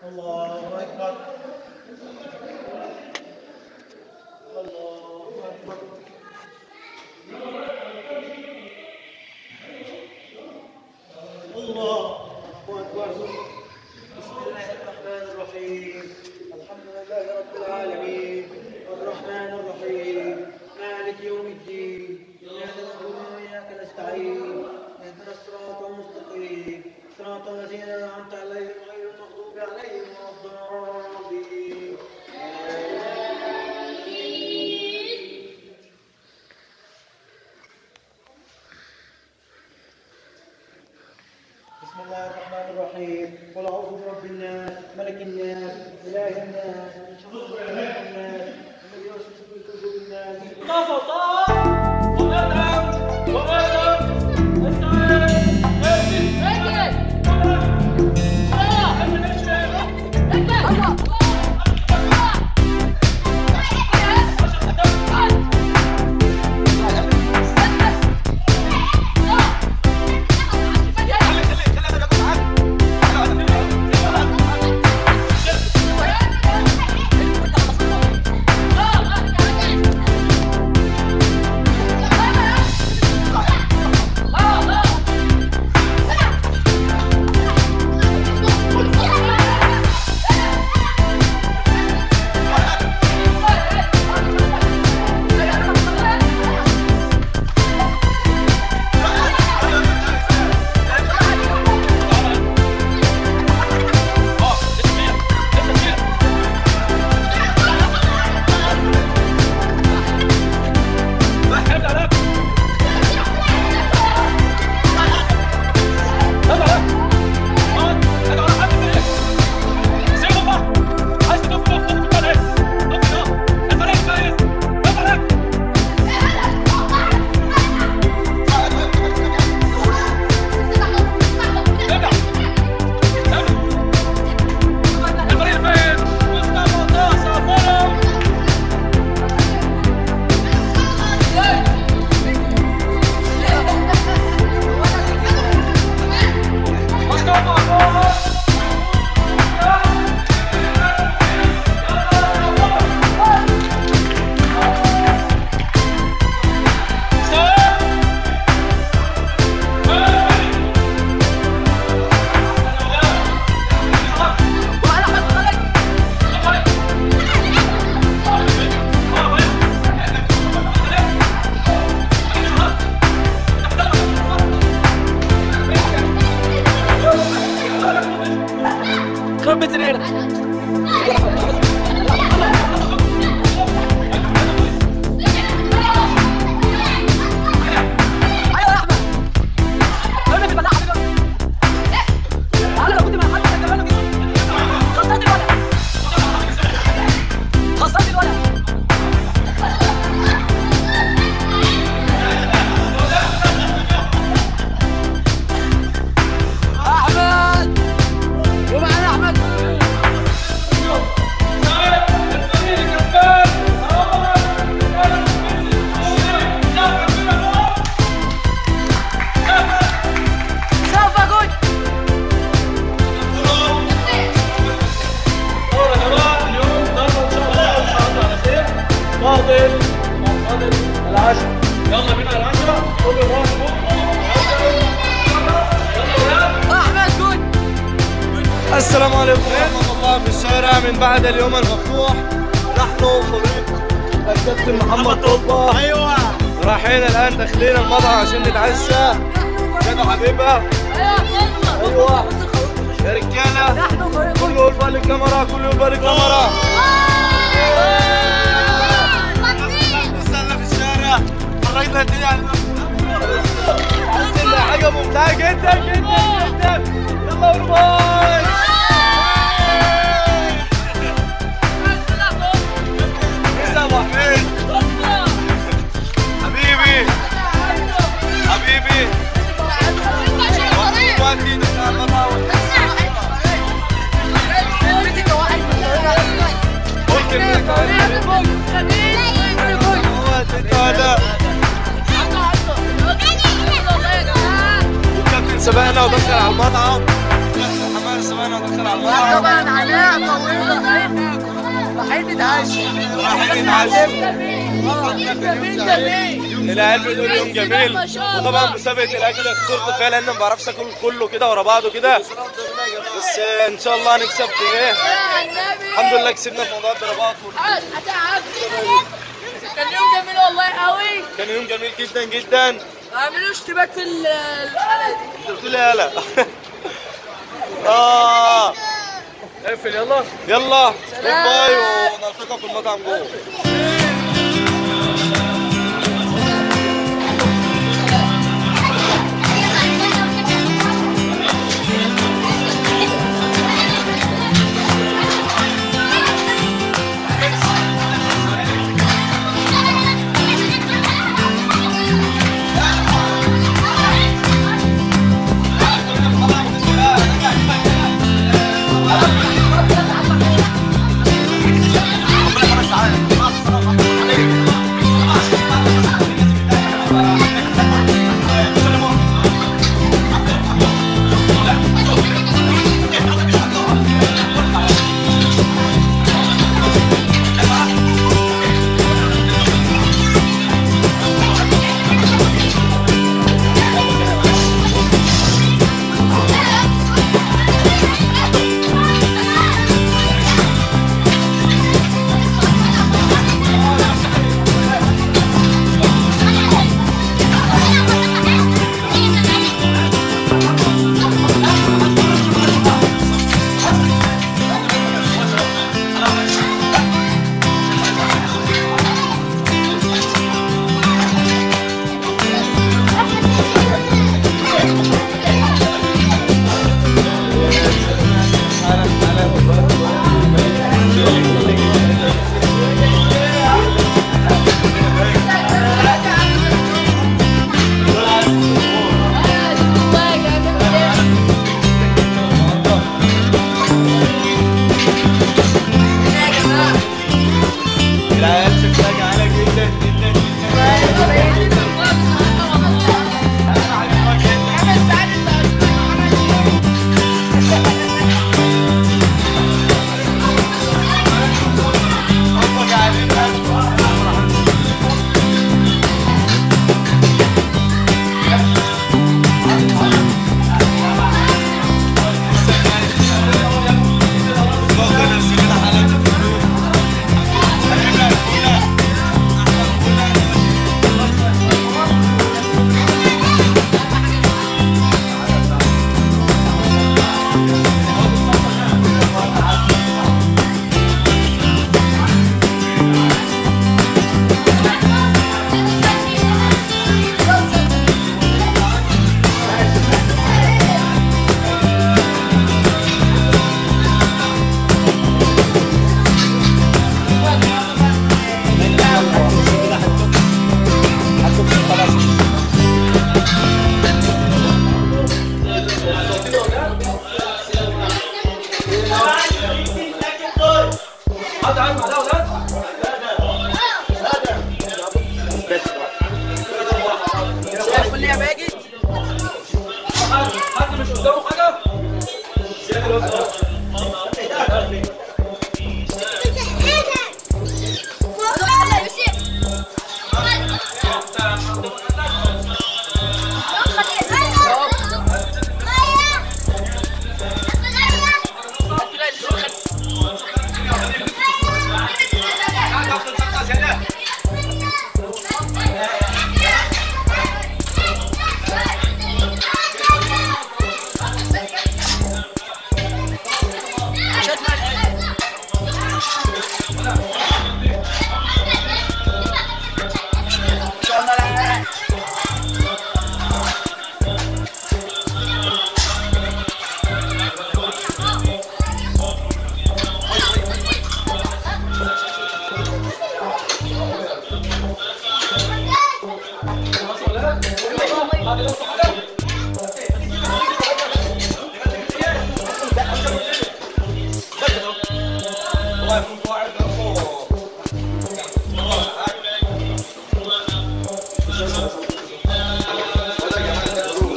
الله أكبر الله أكبر الله أكبر بسم الله الرحمن الرحيم الحمد لله رب العالمين الرحمن الرحيم مالك يوم الدين إياك نعبد وإياك نستعين اهدنا الصراط المستقيم صراط الذين أنعمت عليهم غير المغضوب عليهم ولا الضالين بسم الله الرحمن الرحيم قل اعوذ برب الناس ملك الناس اله الناس من شر الناس الذي يوسوس في صدور الناس فاضل فاضل العشرة يلا بينا العشرة كل واحد السلام عليكم ورحمة الله في الشارع من بعد اليوم المفتوح نحن فريق الكابتن محمد طلبة ايوه رايحين الان داخلين المطعم عشان نتعشى كده حبيبة ايوه يا رجالة كله يقول بالي الكاميرا كله يقول بالي الكاميرا نزلنا في الشارع فرجنا الدنيا على نزلنا حاجة ممتعة جدا جدا جدا يلا ورباي يا ابو حميد حبيبي حبيبي وانتي دخل المطعم ممكن هذا والكابتن سبقنا ودخل على المطعم كابتن حمار سبقنا ودخل على المطعم طبعا على رايحين نتعشى رايحين نتعشى جميل جميل العيال بيقولوا يوم جميل وطبعا مسابقه الاكل خسرت فيها لان ما بعرفش اكل كله كده ورا بعضه كده بس ان شاء الله هنكسب في ايه الحمد لله كسبنا في موضوع الضربات وال- كان يوم جميل والله قوي كان يوم جميل جدا جدا ما عملوش اشتباك في ال- الحلقه دي انت قلت لي يالا اه اقفل يلا يلا باي ونلتقي في المطعم جوه العيال شكلها جعانه جدا جدا هم جعانين الفل يا ماجد حد مش قدامه حاجه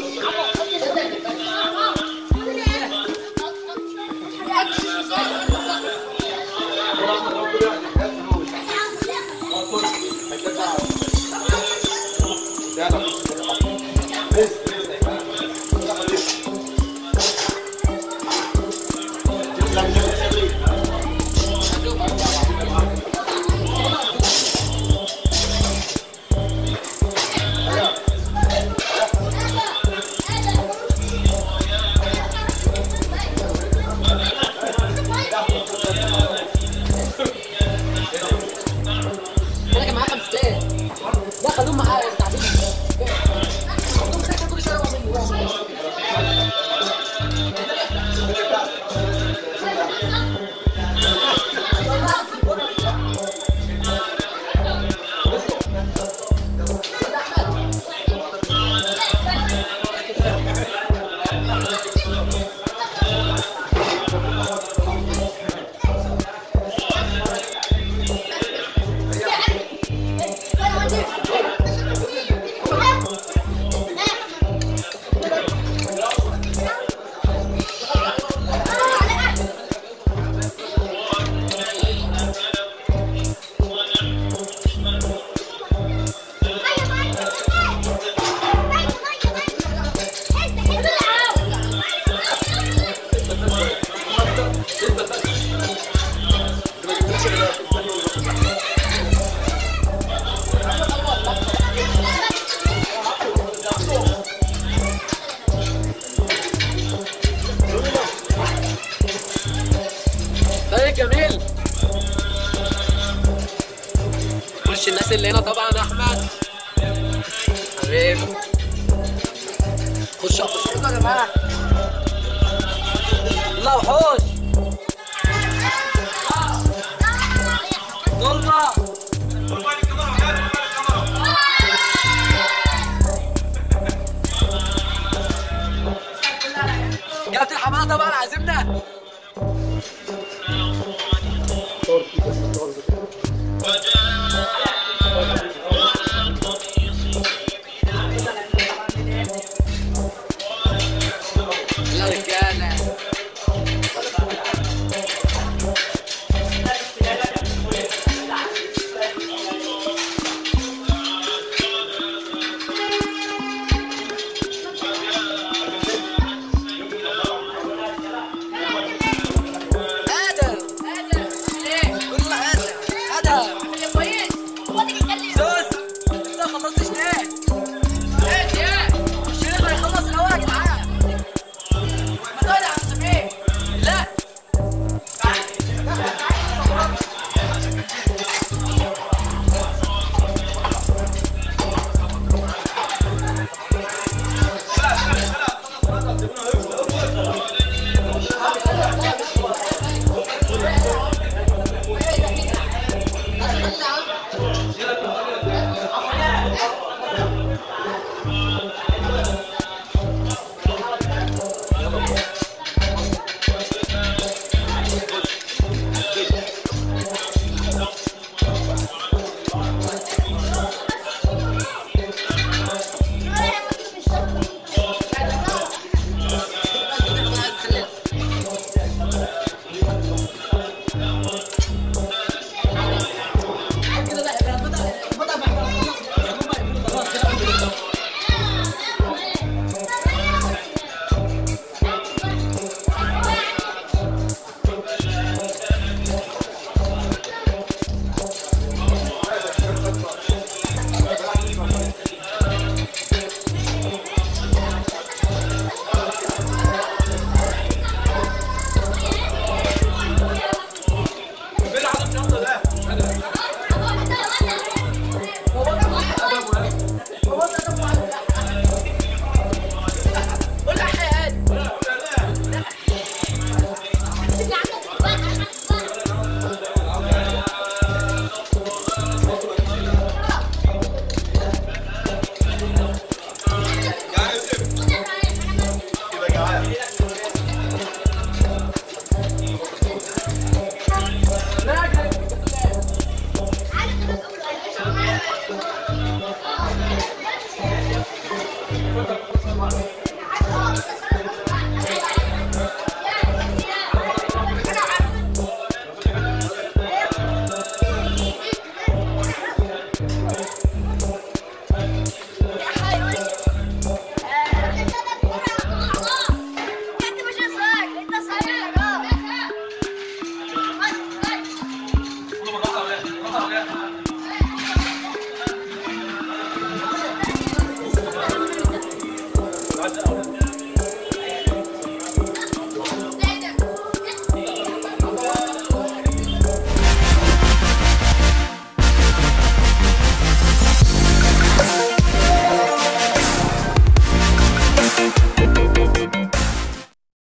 Thank you. وش الناس اللي هنا طبعا احمد حبيبي خش خش يا جماعه الله وحوش ضربه كابتن حماده طبعا عازمنا